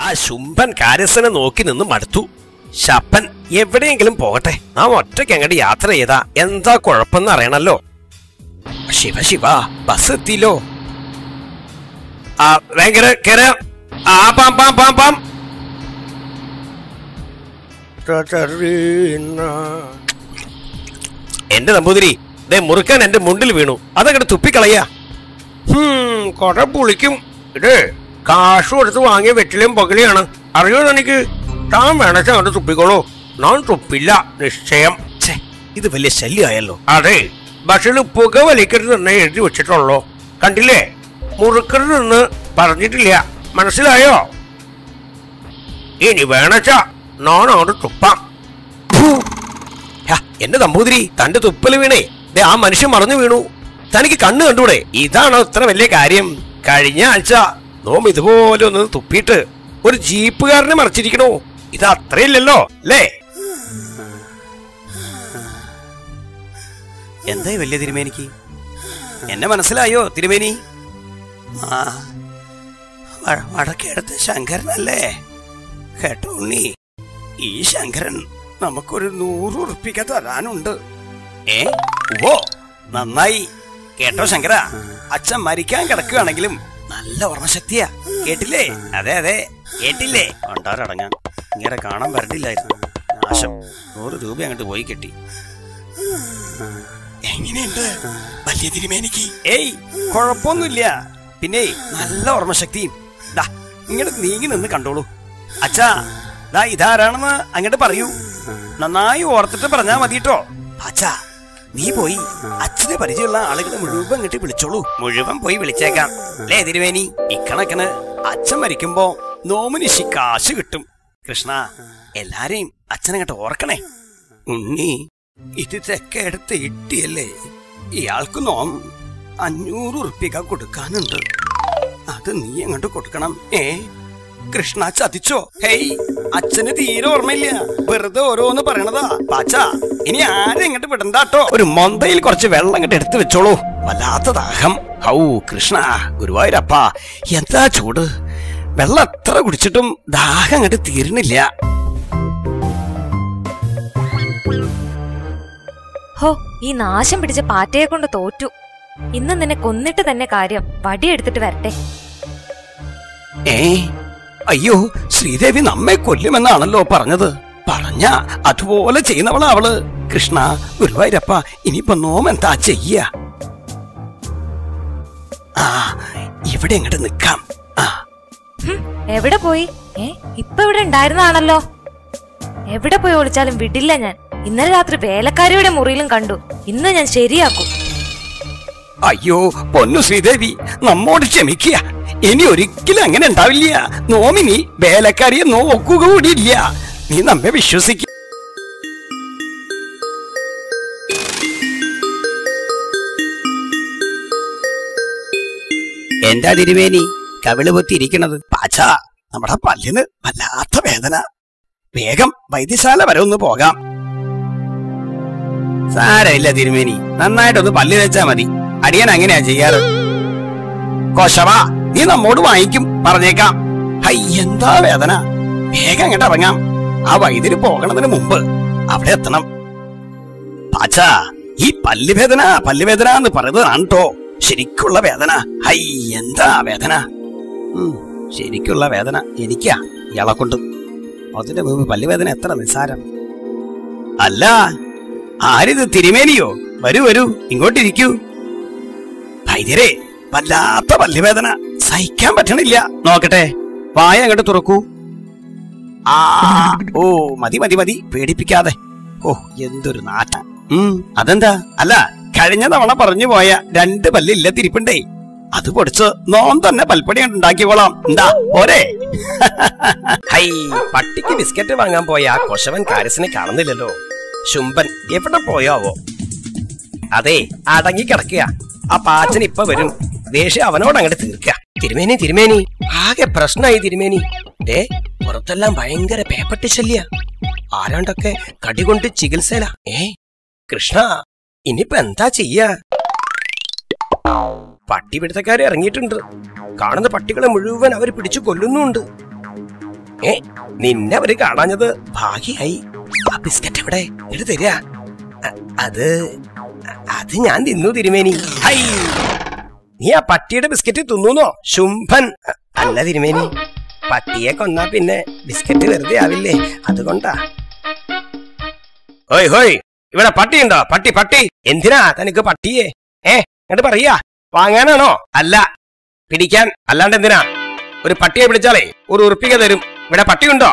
ആ ശുംഭൻ കാര്യസ്ഥനെ നോക്കി നിന്ന് മടുത്തു ശപ്പൻ എവിടെയെങ്കിലും പോകട്ടെ നാം ഒറ്റയ്ക്ക് അങ്ങോട്ട് യാത്ര ചെയ്താ എന്താ കുഴപ്പമെന്ന് അറിയണല്ലോ ശിവ ശിവ ബസ് എത്തിയില്ലോ ആ ഭയങ്കര കേര ആ പാം പാം പാം പാം എന്റെ നമ്പൂതിരി ദേ മുറുക്കാൻ എന്റെ മുണ്ടിൽ വീണു അതങ്ങോട്ട് തുപ്പിക്കളയാ ഹും, കൊറേ പുളിക്കും ഇത് കാശ് കൊടുത്ത് വാങ്ങിയ വെറ്റിലും പകലിയാണ് അറിയോ എനിക്ക് താൻ വേണച്ച അങ്ങോട്ട് തുപ്പിക്കോളൂ ഞാൻ തുപ്പില്ല നിശ്ചയം ഛെ, ഇത് വലിയ ശല്യമായല്ലോ അതെ ബസ്സിൽ പുക വലിക്കരുതെന്ന് എഴുതി വെച്ചിട്ടുള്ളൂ കണ്ടില്ലേ മുറുക്കരുതെന്ന് പറഞ്ഞിട്ടില്ല മനസ്സിലായോ ഇനി വേണച്ച ഞാൻ അങ്ങോട്ട് തുപ്പാം ഫു. ഹ, എന്റെ നമ്പൂതിരി തന്റെ തുപ്പല് വീണേ ദേ ആ മനുഷ്യൻ മറന്നു വീണു തനിക്ക് കണ്ണ് കണ്ടൂടെ ഇതാണോ ഇത്ര വലിയ കാര്യം കഴിഞ്ഞ ആഴ്ച നോം ഇതുപോലെ ഒന്ന് തുപ്പിയിട്ട് ഒരു ജീപ്പുകാരനെ മറിച്ചിരിക്കണോ ഇത് അത്രയില്ലല്ലോ അല്ലേ എന്തായി വലിയ തിരുമേനിക്ക് എന്നെ മനസ്സിലായോ തിരുമേനി ആ വ- വടക്കേടത്ത് ശങ്കരനല്ലേ കേട്ടോ ഉണ്ണി ഈ ശങ്കരൻ നമുക്കൊരു നൂറ് ഉറുപ്പിക തരാനുണ്ട് ഏ ഓ നന്നായി കേട്ടോ ശങ്കര അച്ഛൻ മരിക്കാൻ കിടക്കുകയാണെങ്കിലും നല്ല ഓർമ്മശക്തിയാ കേട്ടില്ലേ അതെ അതെ കേട്ടില്ലേ ഉണ്ടാരടങ്ങാൻ ഇങ്ങനെ കാണാൻ വരണ്ടില്ലായിരുന്നു നാശം നൂറ് രൂപ അങ്ങോട്ട് പോയി കിട്ടി എങ്ങനെയുണ്ട് വലിയ തിരുമേനിക്ക് ഏയ് കുഴപ്പമൊന്നുമില്ല പിന്നെ നല്ല ഓർമ്മശക്തിയും ദാ ഇങ്ങോട്ട് നീങ്ങി നിന്ന് കണ്ടോളൂ അച്ഛാ ദാ ഇതാരാണെന്ന് അങ്ങോട്ട് പറയൂ നന്നായി ഓർത്തിട്ട് പറഞ്ഞാ മതിട്ടോ അച്ഛാ നീ പോയി അച്ഛനെ പരിചയമുള്ള ആളുകളെ മുഴുവൻ ഇങ്ങോട്ട് വിളിച്ചോളൂ മുഴുവൻ പോയി വിളിച്ചേക്കാം അല്ലേ തിരുവേനി ഇക്കണക്കിന് അച്ഛൻ മരിക്കുമ്പോ നോമിനിശി കാശ് കിട്ടും കൃഷ്ണ എല്ലാരെയും അച്ഛനങ്ങോട്ട് ഓർക്കണേ ഉണ്ണി ഇത് തെക്കേടത്ത് ഇട്ടിയല്ലേ ഇയാൾക്ക് നോം അഞ്ഞൂറ് ഉറുപ്പിക കൊടുക്കാനുണ്ട് അത് നീ അങ്ങോട്ട് കൊടുക്കണം ഏ കൃഷ്ണ ചതിച്ചോ ഹേയ് അച്ഛന് തീരെ ഓർമ്മയില്ല വെറുതെ ഓരോന്ന് പറയണതാ പാച്ച ഇനി ആരും ഇങ്ങോട്ട് വിടണ്ടാട്ടോ ഒരു മൊന്തയിൽ കുറച്ച് വെള്ളം ഇങ്ങോട്ട് എടുത്തു വെച്ചോളൂ വല്ലാത്ത ദാഹം ഹൗ കൃഷ്ണ ഗുരുവായൂരപ്പ എന്താ ചൂട് വെള്ളം എത്ര കുടിച്ചിട്ടും ദാഹം അങ്ങോട്ട് തീർന്നില്ല ഹോ ഈ നാശം പിടിച്ച പാറ്റയെ കൊണ്ട് തോറ്റു ഇന്ന് നിന്നെ കൊന്നിട്ട് തന്നെ കാര്യം വടിയെടുത്തിട്ട് വരട്ടെ ഏ അയ്യോ ശ്രീദേവി നമ്മെ കൊല്ലുമെന്നാണല്ലോ പറഞ്ഞത് പറഞ്ഞ അതുപോലെ ചെയ്യുന്നവളാ അവള് കൃഷ്ണ ഗുരുവായൂരപ്പ ഇനിയിപ്പോ നോം എന്താ ചെയ്യ ആ ഇവിടെ അങ്ങോട്ട് നിക്കാം ആ ഹും, എവിടെ പോയി ഏ ഇപ്പൊ ഇവിടെ ഉണ്ടായിരുന്നാണല്ലോ എവിടെ പോയി ഒളിച്ചാലും വിടില്ല ഞാൻ ഇന്നലെ രാത്രി വേലക്കാരിയുടെ മുറിയിലും കണ്ടു ഇന്ന് ഞാൻ ശരിയാക്കും അയ്യോ പൊന്നു ശ്രീദേവി നമ്മോട് ക്ഷമിക്കുക ഇനി ഒരിക്കലും അങ്ങനെ ഉണ്ടാവില്ല നോമിനി വേലക്കാരിയെ നോക്കുക കൂടിയില്ല നീ നമ്മെ വിശ്വസിക്ക എന്താ തിരുവേനി കവിള് പൊത്തിയിരിക്കണത് പാച്ച നമ്മുടെ പല്ലിന് വല്ലാത്ത വേദന വേഗം വൈദ്യശാല വരെ ഒന്ന് പോകാം സാരമില്ല തിരുമേനി നന്നായിട്ടൊന്ന് പല്ല് വെച്ചാ മതി അടിയൻ അങ്ങനെയാ ചെയ്യാറ് കോശവ നീ നമ്മോട് വാങ്ങിക്കും പറഞ്ഞേക്കാം ഹൈ എന്താ വേദന വേഗം അങ്ങോട്ട് ഇറങ്ങാം ആ വൈദ്യുതി പോകണതിന് മുമ്പ് അവിടെ എത്തണം പാച്ച ഈ പല്ലുവേദന പല്ലുവേദന എന്ന് പറയുന്നതാണ് കേട്ടോ ശരിക്കുള്ള വേദന ഹൈ എന്താ വേദന ഉം, ശരിക്കുള്ള വേദന എനിക്കാ ഇയാളെ കൊണ്ട് അതിന്റെ മുമ്പ് പല്ലുവേദന എത്ര നിസ്സാരം അല്ല ആരിത് തിരുമേനിയോ വരൂ വരൂ ഇങ്ങോട്ടിരിക്കൂ വൈദ്യരെ വല്ലാത്ത പല്ലുവേദന സഹിക്കാൻ പറ്റണില്ല നോക്കട്ടെ വായ അങ്ങോട്ട് തുറക്കൂ ആ ഓ മതി മതി മതി പേടിപ്പിക്കാതെ ഓ എന്തൊരു നാട്ട ഉം അതെന്താ അല്ല കഴിഞ്ഞ തവണ പറഞ്ഞു പോയ രണ്ട് പല്ലില്ല തിരിപ്പുണ്ടേ അത് പൊടിച്ച് നോൻ തന്നെ പൽപ്പടി ഉണ്ടാക്കിക്കോളാം എന്താ പോരെ ഹൈ പട്ടിക്ക് ബിസ്ക്കറ്റ് വാങ്ങാൻ പോയ ആ കൊശവൻ കാര്യസ്ഥനെ കാണുന്നില്ലല്ലോ ശുംഭൻ എവിടെ പോയാവോ അതെ അടങ്ങി കിടക്കുക ആ പാച്ചൻ ഇപ്പൊ വരും ദേഷ്യം അവനോട് അങ്ങോട്ട് തീർക്കുക തിരുമേനി തിരുമേനി ആകെ പ്രശ്നമായി തിരുമേനി ഏ പുറത്തെല്ലാം ഭയങ്കര പേപ്പട്ടി ശല്യ ആരാണ്ടൊക്കെ കടികൊണ്ട് ചികിത്സയില ഏ കൃഷ്ണ ഇനിയിപ്പോ എന്താ ചെയ്യാ പട്ടി പിടുത്തക്കാരെ ഇറങ്ങിയിട്ടുണ്ട് കാണുന്ന പട്ടികളെ മുഴുവൻ അവർ പിടിച്ചു കൊല്ലുന്നുണ്ട് ഏ നിന്നെ അവര് കാണാഞ്ഞത് ഭാഗ്യായി ആ ബിസ്ക്കറ്റ് എവിടെ എടു തരിക അ- അത് അത് ഞാൻ തിന്നു തിരുമേനി ഹൈ നീ ആ പട്ടിയുടെ ബിസ്ക്കറ്റ് തിന്നുന്നോ ശുംഭൻ അ- അല്ല തിരുമേനി പട്ടിയെ കൊന്നാ പിന്നെ ബിസ്ക്കറ്റ് വെറുതെ ആവില്ലേ അതുകൊണ്ടാ ഹോയ് ഹോയ് ഇവിടെ പട്ടിയുണ്ടോ പട്ടി പട്ടി എന്തിനാ തനിക്ക് പട്ടിയെ ഏ എന്നിട്ട് പറയാ വാങ്ങാനാണോ അല്ല പിടിക്കാൻ അല്ലാണ്ട് എന്തിനാ ഒരു പട്ടിയെ പിടിച്ചാലേ ഒരു ഉറുപ്പിക തരും ഇവിടെ പട്ടിയുണ്ടോ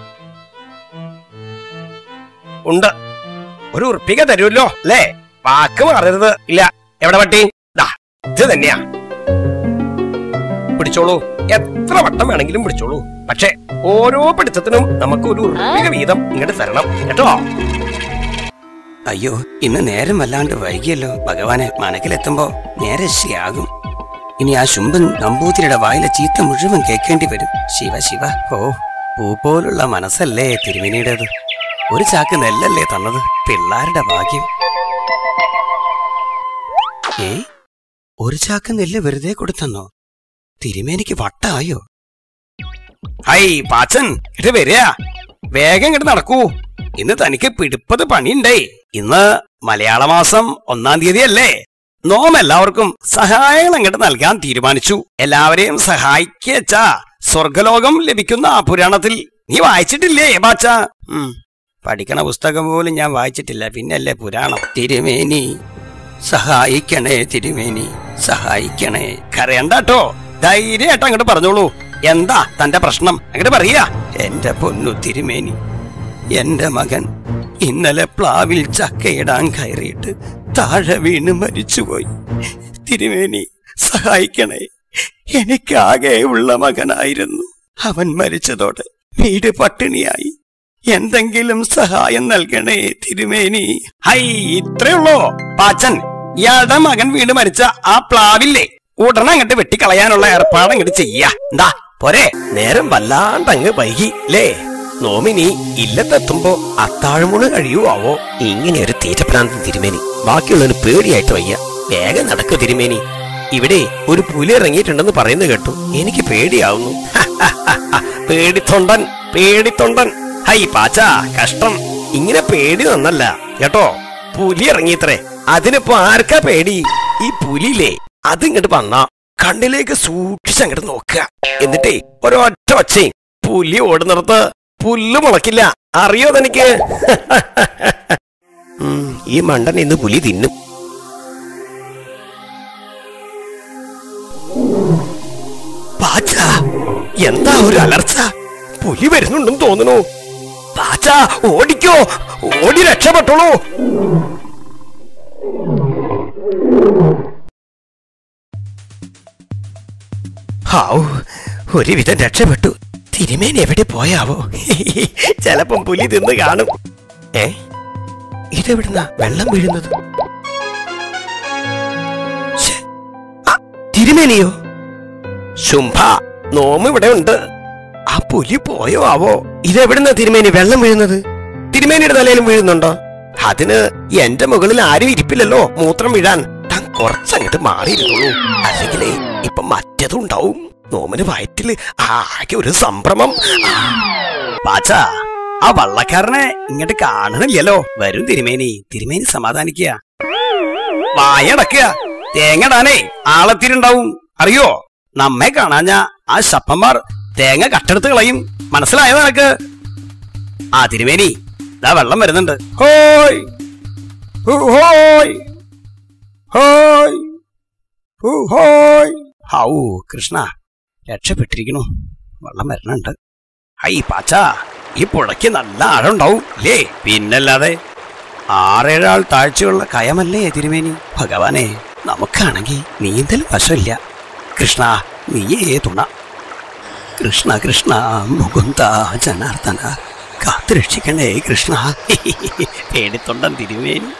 ഉണ്ട് ഒരു ഉറുപ്പിക തരുമല്ലോ അല്ലേ വാക്ക് മാറരുത് ഇല്ല എവിടെ പട്ടി ദാ ഇത് തന്നെയാ പിടിച്ചോളൂ എത്ര വട്ടം വേണമെങ്കിലും പിടിച്ചോളൂ പക്ഷെ ഓരോ പിടുത്തത്തിനും നമുക്ക് ഒരു ഉറുപ്പിക വീതം ഇങ്ങോട്ട് തരണം കേട്ടോ അയ്യോ ഇന്ന് നേരം വല്ലാണ്ട് വൈകിയല്ലോ ഭഗവാനെ മനക്കിലെത്തുമ്പോ നേരെ ശരിയാകും ഇനി ആ ശുംഭൻ നമ്പൂതിരിയുടെ വായിലെ ചീത്ത മുഴുവൻ കേൾക്കേണ്ടി വരും ശിവ ശിവ ഓ പൂ പോലുള്ള മനസ്സല്ലേ തിരുമിനിയുടേത് ഒരു ചാക്ക് നെല്ലല്ലേ തന്നത് പിള്ളാരുടെ ഭാഗ്യം ഏ ഒരു ചാക്ക് നെല്ല് വെറുതെ കൊടുത്തെന്നോ തിരുമേനിക്ക് വട്ടായോ ഹൈ പാച്ചൻ ഇത് വരിക വേഗം ഇങ്ങോട്ട് നടക്കൂ ഇന്ന് തനിക്ക് പിടിപ്പത് പണിയുണ്ടേ ഇന്ന് മലയാള മാസം ഒന്നാം തീയതി അല്ലേ നോം എല്ലാവർക്കും സഹായങ്ങൾ അങ്ങോട്ട് നൽകാൻ തീരുമാനിച്ചു എല്ലാവരെയും സഹായിക്കച്ചാ സ്വർഗലോകം ലഭിക്കുന്ന ആ പുരാണത്തിൽ നീ വായിച്ചിട്ടില്ലേ ബാച്ച ഉം പഠിക്കണ പുസ്തകം പോലും ഞാൻ വായിച്ചിട്ടില്ല പിന്നല്ലേ പുരാണം തിരുമേനി സഹായിക്കണേ തിരുമേനി സഹായിക്കണേ കരയണ്ടാട്ടോ ധൈര്യമായിട്ട് അങ്ങോട്ട് പറഞ്ഞോളൂ എന്താ തന്റെ പ്രശ്നം അങ്ങോട്ട് പറയാ എന്റെ പൊന്നു തിരുമേനി എന്റെ മകൻ ഇന്നലെ പ്ലാവിൽ ചക്കയിടാൻ കയറിയിട്ട് താഴെ വീണ് മരിച്ചുപോയി തിരുമേനി സഹായിക്കണേ എനിക്കാകെ ഉള്ള മകനായിരുന്നു അവൻ മരിച്ചതോടെ വീട് പട്ടിണിയായി എന്തെങ്കിലും സഹായം നൽകണേ തിരുമേനി ഹൈ ഇത്രയുള്ളോ പാച്ചൻ ഇയാളുടെ മകൻ വീട് മരിച്ച ആ പ്ലാവില്ലേ ഉടനെ അങ്ങോട്ട് വെട്ടിക്കളയാനുള്ള ഏർപ്പാട് അങ്ങോട്ട് ചെയ്യാ എന്താ പോരെ നേരം വല്ലാണ്ടങ്ങ് വൈകി ലേ നോമിനി ഇല്ലത്തെത്തുമ്പോ അത്താഴമുണ് കഴിയുവാവോ ഇങ്ങനെ ഒരു തീറ്റപ്രാന്ത തിരുമേനി ബാക്കിയുള്ളവന് പേടിയായിട്ട് വയ്യ വേഗം നടക്കു തിരുമേനി ഇവിടെ ഒരു പുലി ഇറങ്ങിയിട്ടുണ്ടെന്ന് പറയുന്നത് കേട്ടു എനിക്ക് പേടിയാവുന്നു പേടിത്തൊണ്ടൻ പേടിത്തൊണ്ടൻ ഹൈ പാച്ച കഷ്ടം ഇങ്ങനെ പേടി നന്നല്ല കേട്ടോ പുലി ഇറങ്ങിയത്രേ അതിനിപ്പോ ആർക്കാ പേടി ഈ പുലിയില്ലേ അതിങ്ങോട്ട് വന്നാ കണ്ണിലേക്ക് സൂക്ഷിച്ചങ്ങോട്ട് നോക്കുക എന്നിട്ടേ ഒരൊറ്റ ഒച്ചയും പുലി ഓടുന്നിടത്ത് പുല്ല് മുളക്കില്ല അറിയോ തനിക്ക് ഉം, ഈ മണ്ടൻ ഇന്ന് പുലി തിന്നും പാച്ച എന്താ ഒരു അലർച്ച പുലി വരുന്നുണ്ടെന്ന് തോന്നുന്നു പാച്ച ഓടിക്കോ ഓടി രക്ഷപ്പെട്ടോളൂ ഹാവൂ ഒരുവിധം രക്ഷപ്പെട്ടു തിരുമേനി എവിടെ പോയാവോ ചിലപ്പം പുലി തിന്ന് കാണും ഏ ഇതെവിടുന്ന വെള്ളം വീഴുന്നത് ശ്ശെ, ആ, തിരുമേനിയോ ശുംഭ നോമ് ഇവിടെ ഉണ്ട് ആ പുലി പോയോ ആവോ ഇതെവിടുന്ന തിരുമേനി വെള്ളം വീഴുന്നത് തിരുമേനിയുടെ തലയിലും വീഴുന്നുണ്ടോ അതിന് എന്റെ മുകളിൽ ആരും ഇരിപ്പില്ലല്ലോ മൂത്രം വീഴാൻ താൻ കുറച്ചങ്ങോട്ട് മാറിയിരുന്നുള്ളൂ അല്ലെങ്കിലേ ഇപ്പൊ മറ്റതും ഉണ്ടാവും നോമന് വയറ്റില് ആകെ ഒരു സംഭ്രമം ആ, പാച്ച ആ വള്ളക്കാരനെ ഇങ്ങോട്ട് കാണണില്ലല്ലോ വരും തിരുമേനി തിരുമേനി സമാധാനിക്കുക വായടക്കുക തേങ്ങടാനേ ആളത്തിരുണ്ടാവും അറിയോ നമ്മെ കാണാഞ്ഞ ആ ശപ്പന്മാർ തേങ്ങ കട്ടെടുത്ത് കളയും മനസ്സിലായോ നിനക്ക് ആ തിരുമേനി ദാ വെള്ളം വരുന്നുണ്ട് ഹോയ് ഹു ഹോയ് ഹോയ് ഹു ഹോയ് ഹൗ കൃഷ്ണ രക്ഷപ്പെട്ടിരിക്കണു വെള്ളം വരണുണ്ട് ഹൈ പാച്ച ഈ പുഴയ്ക്ക് നല്ല ആഴമുണ്ടാവും അല്ലേ പിന്നല്ലാതെ ആറേഴാൾ താഴ്ചയുള്ള കയമല്ലേ തിരുമേനി ഭഗവാനെ നമുക്കാണെങ്കിൽ നീന്തൽ വശമില്ല കൃഷ്ണ നീയേ തുണ കൃഷ്ണ കൃഷ്ണ മുകുന്ദ ജനാർദ്ദന കാത്തുരക്ഷിക്കണേ കൃഷ്ണ പേടിത്തൊണ്ടൻ തിരുമേനി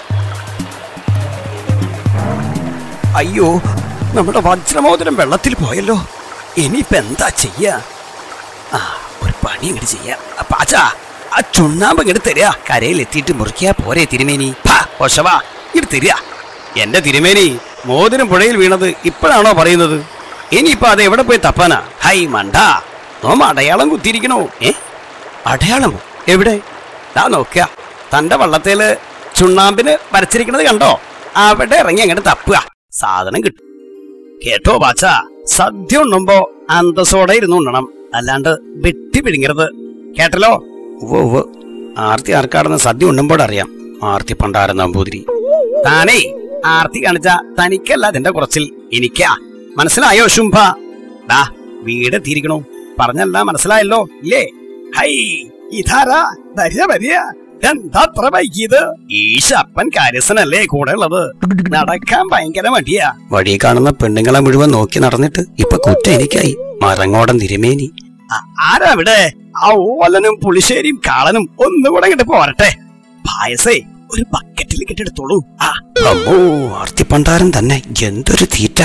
അയ്യോ നമ്മുടെ വജ്രമോദരം വെള്ളത്തിൽ പോയല്ലോ ഇനിയിപ്പോ എന്താ ചെയ്യാ ആ ഒരു പണി ഇങ്ങോട്ട് ചെയ്യാം ആ, പാച്ച ആ ചുണ്ണാമ്പ് ഇങ്ങോട്ട് തരിക കരയിൽ എത്തിയിട്ട് മുറിക്കാ പോരെ തിരുമേനി ഓശവാ ഇങ്ങോട്ട് തരിക എന്റെ തിരുമേനി മോതിരം പുഴയിൽ വീണത് ഇപ്പോഴാണോ പറയുന്നത് ഇനിയിപ്പോ അത് എവിടെ പോയി തപ്പാനാ ഹൈ മണ്ട നോം അടയാളം കുത്തിയിരിക്കണോ ഏ അടയാളമോ എവിടെ ദാ നോക്കുക തന്റെ വള്ളത്തേല് ചുണ്ണാമ്പിന് വരച്ചിരിക്കണത് കണ്ടോ അവിടെ ഇറങ്ങി അങ്ങോട്ട് തപ്പുക സാധനം കിട്ടും കേട്ടോ ബാച്ച സദ്യ ഉണ്ണുമ്പോ അന്തസ്സോടെ ഇരുന്ന് ഉണ്ണണം അല്ലാണ്ട് വെട്ടി പിഴുങ്ങരുത് കേട്ടല്ലോ ഉവ്വ് ഉവ്വ് ആർത്തി ആർക്കാടെന്ന് സദ്യ ഉണ്ണുമ്പോഴറിയാം ആർത്തി പണ്ടാരം നമ്പൂതിരി താനേ ആർത്തി കാണിച്ച തനിക്കല്ല അതിന്റെ കുറച്ചിൽ എനിക്കാ മനസ്സിലായോ ശുംഭ ദാ വീട് എത്തിയിരിക്കണു പറഞ്ഞല്ല മനസ്സിലായല്ലോ ഇല്ലേ ഹൈ ഇതാരാ വരിക വരിക എന്താ അത്ര വൈകിയത് ഈ ശപ്പൻ കാര്യസ്ഥനല്ലേ കൂടെ ഉള്ളത് നടക്കാൻ ഭയങ്കര മടിയാ വഴി കാണുന്ന പെണ്ണുങ്ങളെ മുഴുവൻ നോക്കി നടന്നിട്ട് ഇപ്പൊ കുറ്റ എനിക്കായി മരങ്ങോടൻ തിരുമേനി ആരാ ഇവിടെ ആ ഓലനും പുളിശ്ശേരിയും കാളനും ഒന്നുകൂടെ ഇങ്ങോട്ട് പോരട്ടെ പായസേ ഒരു ബക്കറ്റിൽ കെട്ടെടുത്തോളൂ ആ അമ്മോ ആർത്തിപ്പണ്ടാരം തന്നെ എന്തൊരു തീറ്റ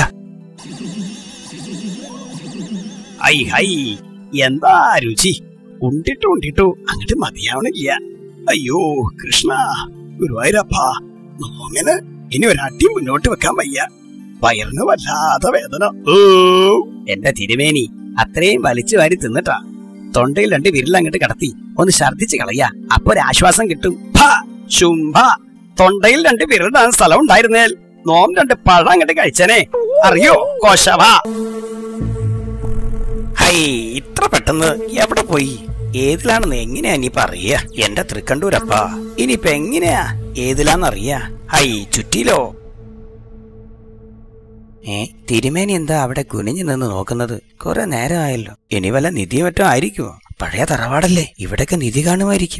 ഐ ഹൈ എന്താ രുചി ഉണ്ടിട്ടു ഉണ്ടിട്ടു അങ്ങോട്ട് മതിയാവണില്ല അയ്യോ കൃഷ്ണ ഗുരുവായൂരപ്പ നോമിന് ഇനി ഒരടി മുന്നോട്ട് വെക്കാൻ വയ്യ വയറിന് വല്ലാത്ത വേദന ഓ എന്റെ തിരുമേനി അത്രയും വലിച്ചു വാരി തിന്നിട്ടാ തൊണ്ടയിൽ രണ്ട് വിരൽ അങ്ങോട്ട് കടത്തി ഒന്ന് ഛർദിച്ച് കളയാ അപ്പൊ ഒരു ആശ്വാസം കിട്ടും ഭ, ശുംഭ തൊണ്ടയിൽ രണ്ട് വിരലിടാൻ സ്ഥലം ഉണ്ടായിരുന്നേൽ നോം രണ്ട് പഴം അങ്ങോട്ട് കഴിച്ചനെ അറിയോ കോശവ ഹൈ ഇത്ര പെട്ടെന്ന് എവിടെ പോയി ഏതിലാണെന്ന് എങ്ങനെയാ നീ പറയാ എന്റെ തൃക്കണ്ടൂരപ്പ ഇനിയിപ്പൊ എങ്ങനെയാ ഏതിലാന്നറിയാ ഹൈ ചുറ്റിലോ ഏ തിരുമേനി എന്താ അവിടെ കുനിഞ്ഞു നിന്ന് നോക്കുന്നത് കുറെ നേരമായല്ലോ ഇനി വല്ല നിധി മറ്റോ ആയിരിക്കുമോ പഴയ തറവാടല്ലേ ഇവിടൊക്കെ നിധി കാണുമായിരിക്കും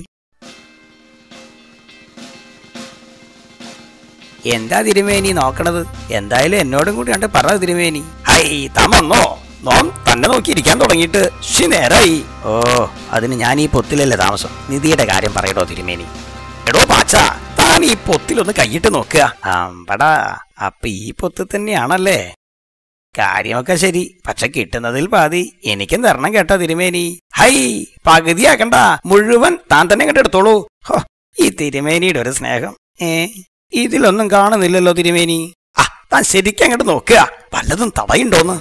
എന്താ തിരുമേനി നോക്കണത് എന്തായാലും എന്നോടും കൂടി കണ്ട് പറ തിരുമേനി ഹൈ താൻ വന്നോ നോം തന്നെ നോക്കിയിരിക്കാൻ തുടങ്ങിയിട്ട് ശി നേരായി ഓ അതിന് ഞാൻ ഈ പൊത്തിലല്ലേ താമസം നിധിയുടെ കാര്യം പറയടോ തിരുമേനി എടോ പാച്ച താൻ ഈ പൊത്തിലൊന്ന് കൈയിട്ട് നോക്കുക അമ്പടാ അപ്പൊ ഈ പൊത്ത് തന്നെയാണല്ലേ കാര്യമൊക്കെ ശരി പക്ഷെ കിട്ടുന്നതിൽ പാതി എനിക്കും തരണം കേട്ടോ തിരുമേനി ഹൈ പകുതിയാക്കണ്ട മുഴുവൻ താൻ തന്നെ കണ്ട് എടുത്തോളൂ ഹോ, ഈ തിരുമേനിയുടെ ഒരു സ്നേഹം ഏ ഇതിലൊന്നും കാണുന്നില്ലല്ലോ തിരുമേനി ആ താൻ ശരിക്കും അങ്ങോട്ട് നോക്കുക വല്ലതും തടയുണ്ടോന്ന്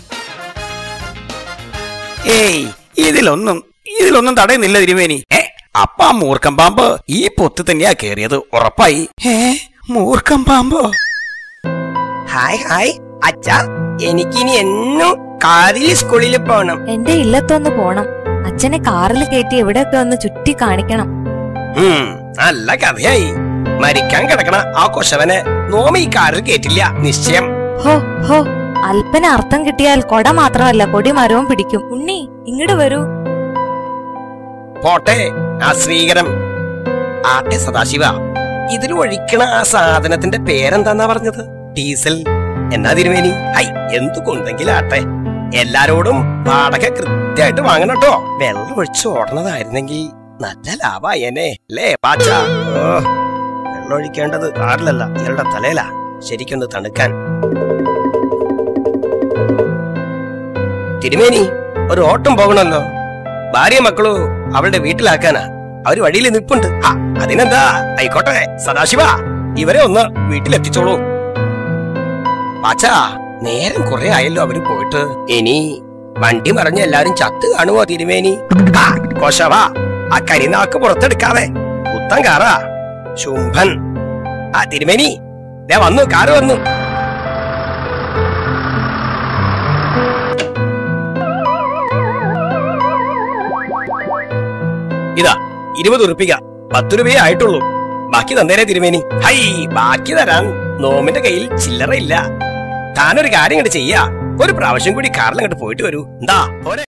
ഏയ് ഇതിലൊന്നും ഇതിലൊന്നും തടയുന്നില്ല തിരുമേനി ഏ അപ്പ ആ മൂർഖം പാമ്പ് ഈ പൊത്ത് തന്നെയാ കേറിയത് ഉറപ്പായി ഏ മൂർഖം പാമ്പോ ഹായ് ഹായ് അച്ഛ എനിക്കിനി എന്നും കാറിൽ സ്കൂളിൽ പോണം എന്റെ ഇല്ലത്തൊന്ന് പോണം അച്ഛനെ കാറിൽ കയറ്റി എവിടെയൊക്കെ ഒന്ന് ചുറ്റി കാണിക്കണം ഉം, നല്ല കഥയായി മരിക്കാൻ കിടക്കണ ആ കൊശവനെ നോമ ഈ കാറിൽ കേറ്റില്ല നിശ്ചയം ഹോ ഹോ അല്പന അർത്ഥം കിട്ടിയാൽ കൊട മാത്രമല്ല കൊടി മരവും പിടിക്കും ഉണ്ണി ഇങ്ങോട്ട് വരൂ പോട്ടെ ആ ശ്രീകരം ആട്ടെ സദാശിവ ഇതിൽ ഒഴിക്കണ ആ സാധനത്തിന്റെ പേരെന്താന്നാ പറഞ്ഞത് ഡീസൽ എന്നാ തിരുമേനി ഹൈ എന്തു കൊണ്ടെങ്കിലാട്ടെ എല്ലാരോടും വാടക കൃത്യമായിട്ട് വാങ്ങണം കേട്ടോ വെള്ളം ഒഴിച്ച് ഓടണതായിരുന്നെങ്കിൽ നല്ല ലാഭായനെ അല്ലേ പാച്ച ഓ വെള്ളം ഒഴിക്കേണ്ടത് കാറിലല്ല ഇയാളുടെ തലയിലാ ശരിക്കൊന്ന് തണുക്കാൻ തിരുമേനി ഒരു ഓട്ടം പോകണല്ലോ ഭാര്യ മക്കളോ അവളുടെ വീട്ടിലാക്കാനാ അവര് വഴിയിൽ നിൽപ്പുണ്ട് ആ, അതിനെന്താ ആയിക്കോട്ടെ സദാശിവ ഇവരെ ഒന്ന് വീട്ടിലെത്തിച്ചോളൂ പാച്ചാ നേരം കുറെ ആയല്ലോ അവര് പോയിട്ട് ഇനി വണ്ടി മറിഞ്ഞ് എല്ലാരും ചത്ത് കാണുമോ തിരുമേനി ആ കോശവ ആ കരിനാക്ക് പുറത്തെടുക്കാതെ പുത്തൻ കാറാ ശുംഭൻ ആ തിരുമേനി ദേ വന്നു കാറ് വന്നു ഇതാ ഇരുപത് ഉറുപ്പിക പത്ത് രൂപയേ ആയിട്ടുള്ളൂ ബാക്കി തന്നേരെ തിരുമേനി ഹൈ ബാക്കി തരാൻ നോമിന്റെ കയ്യിൽ ചില്ലറ ഇല്ല താനൊരു കാര്യം ഇങ്ങോട്ട് ചെയ്യാ ഒരു പ്രാവശ്യം കൂടി കാറിൽ അങ്ങോട്ട് പോയിട്ട് വരൂ എന്താ പോരെ